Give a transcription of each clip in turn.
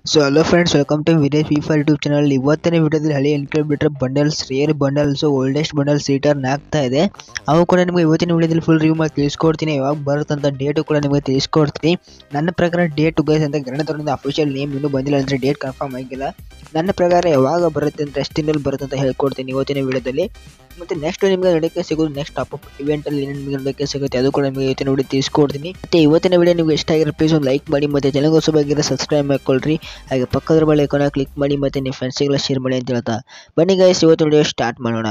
so hello friends welcome to village FIFA YouTube channel ಇವತ್ತಿನ ವಿಡಿಯೋದಲ್ಲಿ ಹಳಿ include bundles rare bundles oldest bundles return ಆಗ್ತಾ ಇದೆ ಅವು ಕೂಡ ನಿಮಗೆ ಇವತ್ತಿನ ವಿಡಿಯೋದಲ್ಲಿ ಫುಲ್ ರಿವ್ಯೂ ಮಾಡಿ ತಿಳಿಸ್ಕೊಡ್ತೀನಿ ಯಾವಾಗ ಬರುತ್ತಂತ ಡೇಟು ಕೂಡ ನಿಮಗೆ ತಿಳಿಸ್ಕೊಡ್ತೀನಿ ನನ್ನ ಪ್ರಕಾರ ಡೇಟ್ ಗೈಸ್ ಅಂತ ಗಣತನದ ಅಫಿಷಿಯಲ್ ನೇಮ್ ಇನ್ನೂ ಬಂದಿಲ್ಲ ಅಂದರೆ ಡೇಟ್ ಕನ್ಫರ್ಮ್ ಆಗಿಲ್ಲ ನನ್ನ ಪ್ರಕಾರ ಯಾವಾಗ ಬರುತ್ತೆ ಅಂತ ಎಷ್ಟು ದಿನದಲ್ಲಿ ಬರುತ್ತೆ ಅಂತ ಹೇಳ್ಕೊಡ್ತೀನಿ ಇವತ್ತಿನ ವಿಡಿಯೋದಲ್ಲಿ ಮತ್ತು ನೆಕ್ಸ್ಟ್ ನಿಮಗೆ ನೋಡೋಕ್ಕೆ ಸಿಗೋದು ನೆಕ್ಸ್ಟ್ ಟಾಪ್ ಅಪ್ ಇವೆಂಟಲ್ಲಿ ಏನೇನು ನಿಮಗೆ ನೋಡೋಕ್ಕೆ ಸಿಗುತ್ತೆ ಅದು ಕೂಡ ನಿಮಗೆ ಇವತ್ತಿನ ವಿಡಿಯೋ ತಿಳಿಸ್ಕೊಡ್ತೀನಿ ಮತ್ತು ಇವತ್ತಿನ ವಿಡಿಯೋ ನಿಮಗೆ ಇಷ್ಟ ಆಗಿರೋ ಪ್ಲೀಸ್ ಒಂದು ಲೈಕ್ ಮಾಡಿ ಮತ್ತು ಚಾನಲ್ಗೆ ಹೊಸಬಾಗಿರೋ ಸಬ್ಸ್ಕ್ರೈಬ್ ಮಾಡ್ಕೊಳ್ರಿ ಹಾಗೆ ಪಕ್ಕದ ಬಳಿ ಐಕಾನ ಕ್ಲಿಕ್ ಮಾಡಿ ಮತ್ತು ನಿಮ್ಮ ಫ್ರೆಂಡ್ಸಿಗೆಲ್ಲ ಶೇರ್ ಮಾಡಿ ಅಂತ ಹೇಳ್ತಾ ಬನ್ನಿ ಗೈಸ್ ಇವತ್ತು ವಿಡಿಯೋ ಸ್ಟಾರ್ಟ್ ಮಾಡೋಣ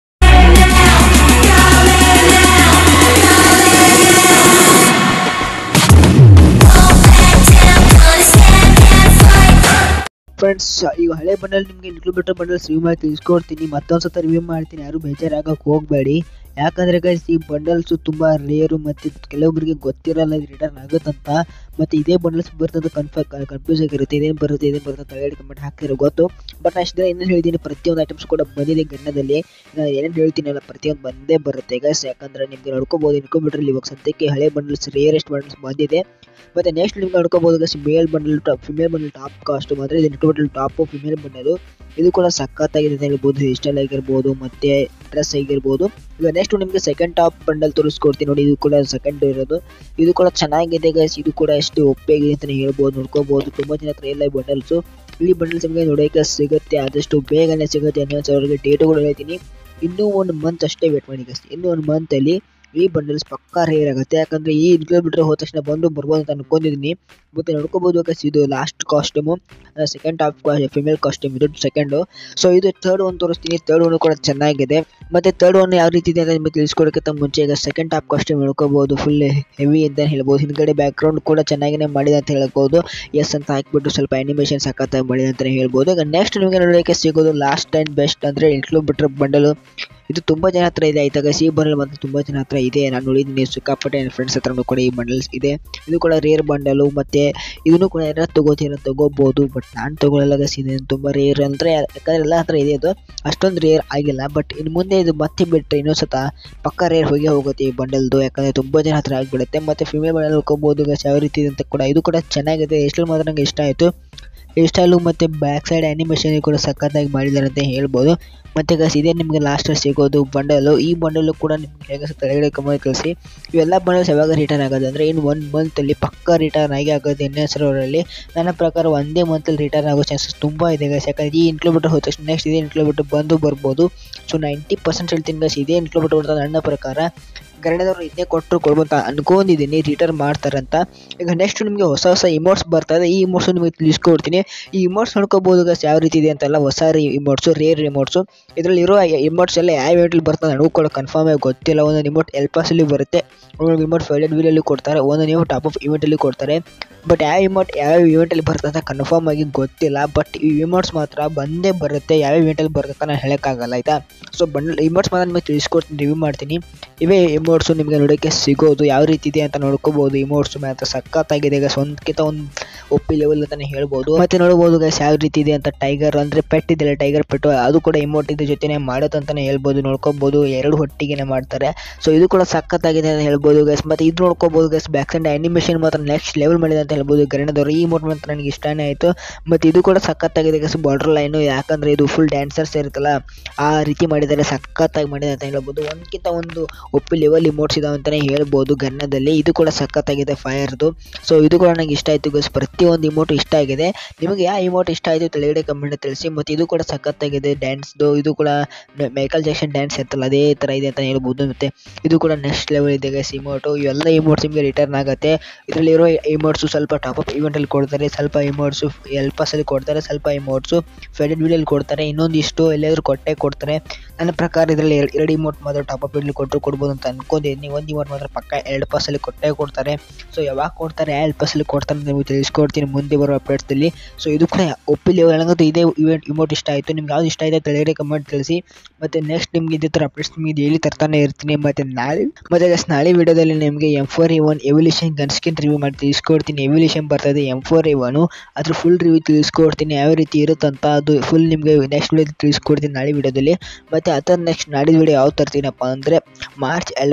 ಫ್ರೆಂಡ್ಸ್ ಈಗ ಹಳೆ ಬಂಡಲ್ ನಿಮಗೆ ಇನ್ಕ್ಲೂಬೇಟರ್ ಬಂಡಲ್ಸ್ ರಿವ್ಯೂ ಮಾಡಿ ತಿಳಿಸ್ಕೊಡ್ತೀನಿ ಮತ್ತೊಂದು ಸತ ರಿವ್ಯೂ ಮಾಡ್ತೀನಿ ಯಾರು ಬೇಜಾರಾಗಕ್ಕೆ ಹೋಗಬೇಡಿ ಯಾಕಂದರೆ ಗೈಸ್ ಈ ಬಂಡಲ್ಸು ತುಂಬ ರೇರು ಮತ್ತು ಕೆಲವೊಬ್ಬರಿಗೆ ಗೊತ್ತಿರಲ್ಲ ಇದು ರಿಟರ್ನ್ ಆಗುತ್ತಂತ ಮತ್ತು ಇದೇ ಬಂಡಲ್ಸ್ ಬರ್ತದೆ ಕನ್ಫ ಕನ್ಫ್ಯೂಸ್ ಆಗಿರುತ್ತೆ ಇದೇನು ಬರುತ್ತೆ ಇದೇನು ಬರುತ್ತೆ ಅಂತ ಹೇಳಿ ಕಮೆಂಟ್ ಹಾಕ್ತಿರೋ ಗೊತ್ತು ಬಟ್ ಅಷ್ಟು ದಿನ ಇನ್ನೂ ಹೇಳ್ತೀನಿ ಪ್ರತಿಯೊಂದು ಐಟಮ್ಸ್ ಕೂಡ ಬಂದಿದೆ ಗಣ್ಣದಲ್ಲಿ ನಾನು ಏನೇನು ಹೇಳ್ತೀನಲ್ಲ ಪ್ರತಿಯೊಂದು ಬಂದೇ ಬರುತ್ತೆ ಗೈಸ್ ಯಾಕಂದರೆ ನಿಮಗೆ ನೋಡ್ಕೋಬೋದು ಇನ್ಕೊಂಬಿಟ್ರಲ್ಲಿ ಇವಾಗ ಸದ್ಯಕ್ಕೆ ಹಳೆ ಬಂಡಲ್ಸ್ ರೇರೆಸ್ಟ್ ಬಂಡಲ್ಸ್ ಬಂದಿದೆ ಮತ್ತು ನೆಕ್ಸ್ಟ್ ನಿಮ್ಗೆ ನೋಡ್ಕೋಬೋದು guys male bundle top female bundle top cost ಮಾತ್ರ ಇದು ಇನ್ಕೊಂಬಿಟ್ರಲ್ಲಿ ಟಾಪು ಫಿಮೇಲ್ ಬಂಡಲು ಇದು ಕೂಡ ಸಖತ್ತಾಗಿದೆ ಅಂತ ಹೇಳ್ಬೋದು ಹೇರ್ ಸ್ಟೈಲ್ ಆಗಿರ್ಬೋದು ಮತ್ತು ಡ್ರೆಸ್ ಆಗಿರ್ಬೋದು ಈಗ ನೆಕ್ಸ್ಟ್ ನಿಮಗೆ ಸೆಕೆಂಡ್ ಟಾಪ್ ಬಂಡಲ್ ತೋರಿಸ್ಕೊಡ್ತೀನಿ ನೋಡಿ ಇದು ಕೂಡ ಸೆಕೆಂಡ್ ಇರೋದು ಇದು ಕೂಡ ಚೆನ್ನಾಗಿದೆ ಗೈಸ್ ಇದು ಕೂಡ ಎಷ್ಟು ಒಪ್ಪಿಗೆ ಅಂತಲೇ ಹೇಳ್ಬೋದು ನೋಡ್ಕೋಬೋದು ತುಂಬ ಜನ ಹತ್ರ ಇಲ್ಲ ಈ ಬಂಡಲ್ಸು ಈ ಬಂಡಲ್ಸ್ ನಿಮಗೆ ನೋಡೋಕೆ ಸಿಗುತ್ತೆ ಆದಷ್ಟು ಬೇಗನೆ ಸಿಗುತ್ತೆ ಅನ್ನೋ ಅವ್ರಿಗೆ ಡೇಟುಗಳು ಹೇಳ್ತೀನಿ ಇನ್ನೂ ಒಂದು ಮಂತ್ ಅಷ್ಟೇ ವೇಟ್ ಮಾಡಿ ಗೈಸ್ ಇನ್ನೂ ಒಂದು ಮಂತಲ್ಲಿ ಈ ಬಂಡಲ್ಸ್ ಪಕ್ಕಾ ರೇರ್ ಆಗುತ್ತೆ ಯಾಕಂದರೆ ಈ ಇನ್ಕ್ಲೂಡ್ ಬಿಟ್ಟರೆ ಹೋದ ತಕ್ಷಣ ಬಂದು ಬರ್ಬೋದು ಅಂತ ಅನ್ಕೊಂಡಿದ್ದೀನಿ ಮತ್ತು ನೋಡ್ಕೋಬೋದು ಗೈಸ್ ಇದು last costume second top female costume ಇದು ಸೆಕೆಂಡು ಸೊ ಇದು ಥರ್ಡ್ ಒನ್ ತೋರಿಸ್ತೀನಿ ಥರ್ಡ್ ಒನ್ ಕೂಡ ಚೆನ್ನಾಗಿದೆ ಮತ್ತು ಥರ್ಡ್ ಒನ್ ಯಾವ ರೀತಿ ಇದೆ ಅಂತ ನಿಮಗೆ ತಿಳಿಸ್ಕೊಡೋಕ್ಕಿಂತ ಮುಂಚೆ ಈಗ ಸೆಕೆಂಡ್ ಟಾಪ್ ಕಾಸ್ಟ್ಯೂಮ್ ನೋಡ್ಕೋಬೋದು ಫುಲ್ ಹೆವಿ ಅಂತ ಹೇಳ್ಬೋದು ಹಿಂದ್ಗಡೆ ಬ್ಯಾಕ್ಗ್ರೌಂಡ್ ಕೂಡ ಚೆನ್ನಾಗಿನೇ ಮಾಡಿದೆ ಅಂತ ಹೇಳ್ಬೋದು ಎಸ್ ಅಂತ ಹಾಕ್ಬಿಟ್ಟು ಸ್ವಲ್ಪ ಅನಿಮೇಷನ್ ಸಖತ್ತಾಗಿ ಮಾಡಿದೆ ಅಂತಲೇ ಹೇಳ್ಬೋದು ಈಗ ನೆಕ್ಸ್ಟ್ ನಿಮಗೆ ನೋಡೋಕ್ಕೆ ಸಿಗೋದು ಲಾಸ್ಟ್ ಆ್ಯಂಡ್ ಬೆಸ್ಟ್ ಅಂದರೆ ಇನ್ಕ್ಲೂಡ್ ಬಿಟ್ಟರೆ ಬಂಡಲು ಇದು ತುಂಬ ಜನ ಹತ್ರ ಇದೆ ಆಯ್ತಾಗ ಸಿ ಬಂಡಲ್ ಮತ್ತು ತುಂಬ ಜನ ಹತ್ರ ಇದೆ ನಾನು ನೋಡಿದ್ದೀನಿ ಸಿಕ್ಕಾಪಟ್ಟೆ ನನ್ನ ಫ್ರೆಂಡ್ಸ್ ಹತ್ರನೂ ಕೂಡ ಈ ಬಂಡಲ್ಸ್ ಇದೆ ಇದು ಕೂಡ ರೇರ್ ಬಂಡಲು ಮತ್ತು ಇದನ್ನು ಕೂಡ ಯಾರು ತಗೋತೀರ ತಗೋಬೋದು ಬಟ್ ನಾನು ತಗೊಳ್ಳಲ್ಲ ಗಸ್ ಇದೆ ತುಂಬ ರೇರ್ ಅಂದರೆ ಯಾಕಂದರೆ ಎಲ್ಲ ಹತ್ರ ಇದೆ ಅದು ಅಷ್ಟೊಂದು ರೇರ್ ಆಗಿಲ್ಲ ಬಟ್ ಇನ್ನು ಮುಂದೆ ಇದು ಮತ್ತೆ ಬಿಟ್ಟರೆ ಇನ್ನೊಂದು ಸತ ಪಕ್ಕ ರೇರ್ ಹೋಗಿ ಹೋಗುತ್ತೆ ಈ ಬಂಡಲ್ದು ಯಾಕಂದರೆ ತುಂಬ ಜನ ಹತ್ರ ಆಗಿಬಿಡುತ್ತೆ ಮತ್ತು ಫಿಮೇಲ್ ಬಂಡಲ್ ಹೋಗ್ಬೋದು ಗಸ್ ಯಾವ ರೀತಿ ಇದೆ ಅಂತ ಕೂಡ ಇದು ಕೂಡ ಚೆನ್ನಾಗಿದೆ ಎಷ್ಟು ಮಾತ್ರ ನನಗೆ ಇಷ್ಟ ಆಯಿತು ಹೇರ್ ಸ್ಟೈಲು ಮತ್ತು ಬ್ಯಾಕ್ ಸೈಡ್ ಆ್ಯನಿಮೇಷನ್ ಕೂಡ ಸಖತ್ತಾಗಿ ಮಾಡಿದ್ದಾರೆ ಅಂತ ಹೇಳ್ಬೋದು ಮತ್ತು ಗಸ್ ಇದೇ ನಿಮಗೆ ಲಾಸ್ಟಲ್ಲಿ ಸಿಗೋದು ಬಂಡಲು ಈ ಬಂಡಲು ಕೂಡ ನಿಮ್ಗೆ ಹೇಗೆ ಕೆಳಗಡೆ ಕಮ್ಮಿ ಕಳಿಸಿ ಇವೆಲ್ಲ ಬಂಡಲ್ಸ್ ಯಾವಾಗ ರಿಟರ್ನ್ ಆಗೋದು ಅಂದರೆ ಇನ್ನು ಒಂದು ಮಂತಲ್ಲಿ ಪಕ್ಕ ರಿಟರ್ನ್ ಆಗಿ ಆಗೋದು ಎನ್ ಎಸ್ ಅವರಲ್ಲಿ ನನ್ನ ಪ್ರಕಾರ ಒಂದೇ ಮಂತಲ್ಲಿ ರಿಟರ್ನ್ ಆಗೋ ಚಾನ್ಸಸ್ ತುಂಬ ಇದೆ ಗಸ್ ಯಾಕಂದರೆ ಈ ಇನ್ಕ್ಲೂಬಿಟ್ರ್ ಹೋದ ತಕ್ಷಣ ನೆಕ್ಸ್ಟ್ ಇದೇ ಇನ್ಕ್ಲೂಬಿಟ್ರ್ ಬಂದು ಬರ್ಬೋದು ಸೊ ನೈಂಟಿ ಪರ್ಸೆಂಟ್ ಹೇಳ್ತೀನಿ ಗಸ್ ಇದೇ ಇನ್ಕ್ಲೂಬಿಟ್ರ್ ಬರ್ತದೆ ನನ್ನ ಪ್ರಕಾರ ಗರಣದವರು ಇದೇ ಕೊಟ್ಟರು ಕೊಡ್ಬೋದು ಅನ್ಕೊಂಡಿದ್ದೀನಿ ರಿಟರ್ನ್ ಮಾಡ್ತಾರಂತ ಈಗ ನೆಕ್ಸ್ಟ್ ನಿಮಗೆ ಹೊಸ ಹೊಸ ಇಮೋಟ್ಸ್ ಬರ್ತದೆ ಈ ಇಮೋಟ್ಸು ನಿಮಗೆ ತಿಳಿಸ್ಕೊಡ್ತೀನಿ ಈ ಇಮೋಟ್ಸ್ ನೋಡ್ಕೋಬೋದು ಗಸ್ ಯಾವ ರೀತಿ ಇದೆ ಅಂತೆಲ್ಲ ಹೊಸ ಇಮೋಟ್ಸು ರೇರ್ ಇಮೋಟ್ಸು ಇದರಲ್ಲಿ ಇರೋ ಇಮೋಟ್ಸ್ ಎಲ್ಲ ಯಾವ ಇವೆಂಟಲ್ಲಿ ಬರ್ತದೆ ನನಗೂ ಕೂಡ ಕನ್ಫರ್ಮ್ ಆಗಿ ಗೊತ್ತಿಲ್ಲ ಒಂದೊಂದು ಇಮೋಟ್ ಎಲ್ಪಾಸಲ್ಲಿ ಬರುತ್ತೆ ಒಂದೊಂದು ಇಮೋಟ್ ಫೈಲೆಟ್ ವೀಲಲ್ಲಿ ಕೊಡ್ತಾರೆ ಒಂದೊಂದು ಇಮೋಟ್ ಟಾಪ್ ಆಫ್ ಇವೆಂಟಲ್ಲಿ ಕೊಡ್ತಾರೆ ಬಟ್ ಯಾವ ಇಮೋಟ್ ಯಾವ ಇವೆಂಟಲ್ಲಿ ಬರುತ್ತೆ ಅಂತ ಕನ್ಫರ್ಮ್ ಆಗಿ ಗೊತ್ತಿಲ್ಲ ಬಟ್ ಈ ಇಮೋಟ್ಸ್ ಮಾತ್ರ ಬಂದೇ ಬರುತ್ತೆ ಯಾವ ಇವೆಂಟಲ್ಲಿ ಬರುತ್ತೆ ಅಂತ ನಾನು ಹೇಳೋಕ್ಕಾಗಲ್ಲ ಆಯಿತಾ ಸೊ ಬಂಡ್ ಇಮೋಟ್ಸ್ ಮಾತ್ರ ನಿಮಗೆ ತಿಳಿಸ್ಕೊಡ್ತೀನಿ ರಿವ್ಯೂ ಮಾಡ್ತೀನಿ ಇವೇ ಇಮೋಟ್ಸು ನಿಮಗೆ ನೋಡೋಕ್ಕೆ ಸಿಗೋದು ಯಾವ ರೀತಿ ಇದೆ ಅಂತ ನೋಡ್ಕೋಬೋದು ಇಮೋಟ್ಸು ಮಾತ್ರ ಸಖತ್ತಾಗಿದೆ ಈಗ ಒಂದಕ್ಕಿಂತ ಒಂದು ಒಪ್ಪಿ ಲೆವೆಲ್ ಅಂತಲೇ ಹೇಳ್ಬೋದು ಮತ್ತು ನೋಡ್ಬೋದು ಗೈಸ್ ಯಾವ ರೀತಿ ಇದೆ ಅಂತ ಟೈಗರ್ ಅಂದರೆ ಪೆಟ್ ಇದೆಯಲ್ಲ ಟೈಗರ್ ಪೆಟ್ಟು ಅದು ಕೂಡ ಇಮೋಟ್ ಇದ್ರ ಜೊತೆನೇ ಮಾಡೋದು ಅಂತಲೇ ಹೇಳ್ಬೋದು ನೋಡ್ಕೋಬೋದು ಎರಡು ಹೊಟ್ಟಿಗೆನೆ ಮಾಡ್ತಾರೆ ಸೊ ಇದು ಕೂಡ ಸಖತ್ತಾಗಿದೆ ಅಂತ ಹೇಳ್ಬೋದು ಗೈಸ್ ಮತ್ತು ಇದು ನೋಡ್ಕೋಬೋದು ಗೈಸ್ ಬ್ಯಾಕ್ ಸೈಡ್ ಆ್ಯನಿಮೇಷನ್ ಮಾತ್ರ ನೆಕ್ಸ್ಟ್ ಲೆವೆಲ್ ಮಾಡಿದೆ ಅಂತ ಹೇಳ್ಬೋದು ಗರಣದವರು ಈ ಇಮೋಟ್ ಮಾತ್ರ ನನಗೆ ಇಷ್ಟನೇ ಆಯಿತು ಮತ್ತು ಇದು ಕೂಡ ಸಖತ್ತಾಗಿದೆ ಗೈಸ್ ಬಾರ್ಡರ್ ಲೈನು ಯಾಕಂದರೆ ಇದು ಫುಲ್ ಡ್ಯಾನ್ಸರ್ಸ್ ಇರುತ್ತಲ್ಲ ಆ ರೀತಿ ಮಾಡಿದ್ದಾರೆ ಸಖತ್ತಾಗಿ ಮಾಡಿದೆ ಅಂತ ಹೇಳ್ಬೋದು ಒಂದಕ್ಕಿಂತ ಒಂದು ಒಪ್ಪಿ ಲೆವೆಲ್ ಇಮೋಟ್ಸ್ ಇದಾವೆ ಅಂತಲೇ ಹೇಳ್ಬೋದು ಗನ್ನದಲ್ಲಿ ಇದು ಕೂಡ ಸಖತ್ತಾಗಿದೆ ಫೈರ್ದು ಸೊ ಇದು ಕೂಡ ನನಗೆ ಇಷ್ಟ ಆಯಿತು ಗೈಸ್ ಪ್ರತಿಯೊಂದು ಇಮೋಟು ಇಷ್ಟ ಆಗಿದೆ ನಿಮಗೆ ಯಾವ ಇಮೋಟ್ ಇಷ್ಟ ಆಯಿತು ಕೆಳಗಡೆ ಕಮೆಂಟ್ ತಿಳಿಸಿ ಮತ್ತು ಇದು ಕೂಡ ಸಖತ್ತಾಗಿದೆ ಡ್ಯಾನ್ಸ್ದು ಇದು ಕೂಡ ಮೈಕಲ್ ಜಾಕ್ಸನ್ ಡ್ಯಾನ್ಸ್ ಇರ್ತಲ್ಲ ಅದೇ ಥರ ಇದೆ ಅಂತ ಹೇಳ್ಬೋದು ಮತ್ತು ಇದು ಕೂಡ ನೆಕ್ಸ್ಟ್ ಲೆವೆಲ್ ಇದೆ ಗೈಸ್ ಇಮೋಟು ಇವೆಲ್ಲ ಇಮೋಟ್ಸ್ ನಿಮಗೆ ರಿಟರ್ನ್ ಆಗುತ್ತೆ ಇದರಲ್ಲಿರೋ ಇಮೋಟ್ಸು ಸ್ವಲ್ಪ ಟಾಪ್ ಅಪ್ ಇವೆಂಟಲ್ಲಿ ಕೊಡ್ತಾರೆ ಸ್ವಲ್ಪ ಇಮೋಟ್ಸು ಎಲ್ ಪಾಸಲ್ಲಿ ಕೊಡ್ತಾರೆ ಸ್ವಲ್ಪ ಇಮೋಟ್ಸು ಫೆಡೆಡ್ ವೀಲಲ್ಲಿ ಕೊಡ್ತಾರೆ ಇನ್ನೊಂದಿಷ್ಟು ಎಲ್ಲಾದರೂ ಕೊಟ್ಟೆ ಕೊಡ್ತಾರೆ ನನ್ನ ಪ್ರಕಾರ ಇದರಲ್ಲಿ ಎರಡು ಎರಡು ಇಮೋಟ್ ಮಾತ್ರ ಟಾಪ್ ಅಪ್ ಇಡ್ಲಿ ಕೊಟ್ಟರು ಕೊಡ್ಬೋದು ಅಂತ ಅನ್ಕೊಂಡಿದ್ದೀನಿ ಒಂದು ಇಮೋಟ್ ಮಾತ್ರ ಪಕ್ಕ ಎರಡು ಪಾಸಲ್ಲಿ ಕೊಟ್ಟೆ ಕೊಡ್ತಾರೆ ಸೊ ಯಾವಾಗ ಕೊಡ್ತಾರೆ ಎರಡು ಪಾಸಲ್ಲಿ ಕೊಡ್ತಾರೆ ಅಂತ ನಿಮಗೆ ತಿಳಿಸ್ಕೊಡ್ತೀನಿ ಮುಂದೆ ಬರೋ ಅಪ್ಡೇಟ್ಸಲ್ಲಿ ಸೊ ಇದು ಕೂಡ ಒಪ್ಪಿ ಲೆವೆಲ್ ನನಗಂತೂ ಇದೇ ಇವೆಂಟ್ ಇಮೋಟ್ ಇಷ್ಟ ಆಯಿತು ನಿಮ್ಗೆ ಯಾವ್ದು ಇಷ್ಟ ಆಯಿತು ಕೆಳಗಡೆ ಕಮೆಂಟ್ ತಿಳಿಸಿ ಮತ್ತು ನೆಕ್ಸ್ಟ್ ನಿಮ್ಗೆ ಇದೇ ಥರ ಅಪ್ಡೇಟ್ಸ್ ನಿಮಗೆ ಡೈಲಿ ತರ್ತಾನೆ ಇರ್ತೀನಿ ಮತ್ತು ನಾಳೆ ಮತ್ತು ಗಸ್ ನಾಳೆ ವಿಡಿಯೋದಲ್ಲಿ ನಿಮಗೆ M four A one evolution gun skin review ಮಾಡಿ ತಿಳಿಸ್ಕೊಡ್ತೀನಿ ಎವಲ್ಯೂಷನ್ ಬರ್ತದೆ ಎಮ್ ಫೋರ್ ಎ ಒನು ಅದ್ರ ಫುಲ್ ರಿವ್ಯೂ ತಿಳಿಸ್ಕೊಡ್ತೀನಿ ಯಾವ ರೀತಿ ಇರುತ್ತಂತ ಅದು ಫುಲ್ ನಿಮಗೆ ನೆಕ್ಸ್ಟ್ ವಿಡಿಯೋ ತಿಳಿಸ್ಕೊಡ್ತೀನಿ ನಾಳೆ ವಿಡಿಯೋದಲ್ಲಿ ಮತ್ತು ಅದರ ನೆಕ್ಸ್ಟ್ ನಾಡಿದ ವಿಡಿಯೋ ಯಾವ ತರ್ತೀನಪ್ಪ ಅಂದರೆ ಮಾರ್ಚ್ ಎಲ್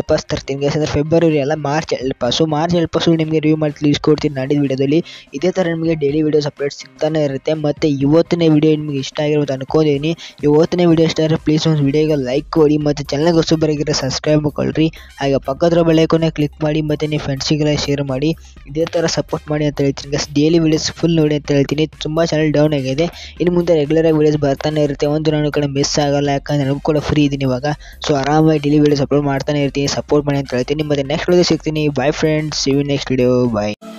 ಪಾಸ್ ತರ್ತೀನಿ ಗೈಸ್ ಅಂದರೆ ಫೆಬ್ರವರಿ ಅಲ್ಲ March elite pass March elite pass ನಿಮಗೆ ರಿವ್ಯೂ ಮಾಡಿ ತಿಳಿಸ್ಕೊಡ್ತೀನಿ ನಾಡಿದ ವಿಡಿಯೋದಲ್ಲಿ ಇದೇ ಥರ ನಿಮಗೆ ಡೈಲಿ ವೀಡಿಯೋಸ್ ಅಪ್ಡೇಟ್ ಸಿಗ್ತಾನೆ ಇರುತ್ತೆ ಮತ್ತು ಇವತ್ತಿನ ವಿಡಿಯೋ ನಿಮಗೆ ಇಷ್ಟ ಆಗಿರೋದು ಅನ್ಕೋತೀನಿ ಇವತ್ತಿನ ವಿಡಿಯೋ ಇಷ್ಟ ಆದರೆ ಪ್ಲೀಸ್ ಒಂದು ವಿಡಿಯೋಗೆ ಲೈಕ್ ಕೊಡಿ ಮತ್ತು ಚಾನಲ್ಗೆ ಹೊಸಬರಾಗಿರೋ ಸಬ್ಸ್ಕ್ರೈಬ್ ಮಾಡ್ಕೊಳ್ರಿ ಹಾಗೆ ಪಕ್ಕದ ಬೆಳೈಕೋನೆ ಕ್ಲಿಕ್ ಮಾಡಿ ಮತ್ತು ನಿಮ್ಮ ಫ್ರೆಂಡ್ಸಿಗೆಲ್ಲ ಶೇರ್ ಮಾಡಿ ಇದೇ ಥರ ಸಪೋರ್ಟ್ ಮಾಡಿ ಅಂತ ಹೇಳ್ತೀನಿ ಗಸ್ ಡೈಲಿ ವೀಡಿಯೋಸ್ ಫುಲ್ ನೋಡಿ ಅಂತ ಹೇಳ್ತೀನಿ ತುಂಬ ಚಾನಲ್ ಡೌನ್ ಆಗಿದೆ ಇನ್ನು ಮುಂದೆ ರೆಗ್ಯುಲರಾಗಿ ವೀಡಿಯೋಸ್ ಬರ್ತಾನೆ ಇರುತ್ತೆ ಒಂದು ನಾನು ಕಡೆ ಮಿಸ್ ಆಗಲ್ಲ ಯಾಕಂದರೆ ನನಗೂ ಕೂಡ ಫ್ರೀ ಇದ್ದೀನಿ ಇವಾಗ ಸೊ ಆರಾಮಾಗಿ ಡೈಲಿ ವೀಡಿಯೋಸ್ ಅಪ್ಲೋಡ್ ಮಾಡ್ತಾನೆ ಇರ್ತೀನಿ ಸಪೋರ್ಟ್ ಮಾಡಿ ಅಂತ ಹೇಳ್ತೀನಿ ಮತ್ತು ನೆಕ್ಸ್ಟ್ ವಿಡಿಯೋ ಸಿಗ್ತೀನಿ bye friends see you next video bye